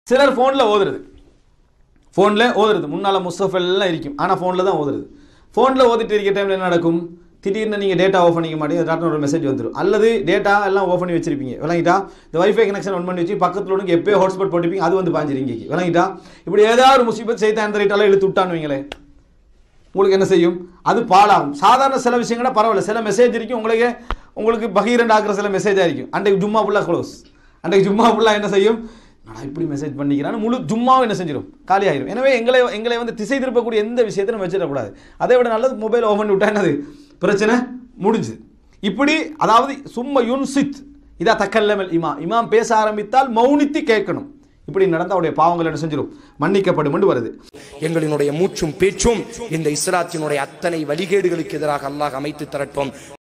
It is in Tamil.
சிலர் ஃபோனில் ஓதுறது ஃபோனில் ஓதுறது முன்னால் முஸ்தஃப் எல்லாம் இருக்கும் ஆனால் ஃபோனில் தான் ஓதுறது ஃபோனில் ஓதிட்டு இருக்க டைமில் என்ன நடக்கும் திடீர்னு நீங்கள் டேட்டா ஆஃப் பண்ணிக்க மாட்டீங்க டாட்டா ஒரு மெசேஜ் வந்துடும் அல்லது டேட்டா எல்லாம் ஆஃப் பண்ணி வச்சிருப்பீங்க விளங்கிட்டா இந்த வைஃபை கனெக்ஷன் ஒன் பண்ணி வச்சு பக்கத்தில் ஒன்று எப்போயோ ஹாட்ஸ்பாட் போட்டுப்பீங்க அது வந்து பாஞ்சிருங்க இங்கே விளங்கிட்டா இப்படி ஏதாவது ஒரு முசீபத் செய்தான் அந்த ரேட்டால இழுத்து விட்டான்னு வைங்களேன் உங்களுக்கு என்ன செய்யும் அது பாழாகும் சாதாரண சில விஷயங்கள பரவாயில்ல சில மெசேஜ் இருக்கும் உங்களுக்கு உங்களுக்கு பகீரண்ட் ஆக்குற சில மெசேஜாக இருக்கும் அன்றைக்கு ஜும்மா ஃபுல்லாக க்ளோஸ் அன்றைக்கு ஜும்மா ஃபுல்லாக என்ன செய்யும் நான் இப்படி மெசேஜ் பண்ணிக்கிறான்னு முழு ஜும்மாவும் என்ன செஞ்சிடும் காலியாயிரும் எனவே எங்களை எங்களை வந்து திசை திருப்பக்கூடிய எந்த விஷயத்தை நம்ம வச்சிடக்கூடாது அதை விட நல்லது மொபைல் ஓப்பன் விட்டா என்னது பிரச்சனை முடிஞ்சுது இப்படி அதாவது சும்மா யுன்சித் இதா தக்கல்லமல் இமா இமாம் பேச ஆரம்பித்தால் மௌனித்து கேட்கணும் இப்படி நடந்த அவருடைய பாவங்கள் என்ன செஞ்சிடும் மன்னிக்கப்படும் என்று வருது எங்களினுடைய மூச்சும் பேச்சும் இந்த இஸ்லாத்தினுடைய அத்தனை வழிகேடுகளுக்கு எதிராக அல்லாஹ் அமைத்து தரட்டும்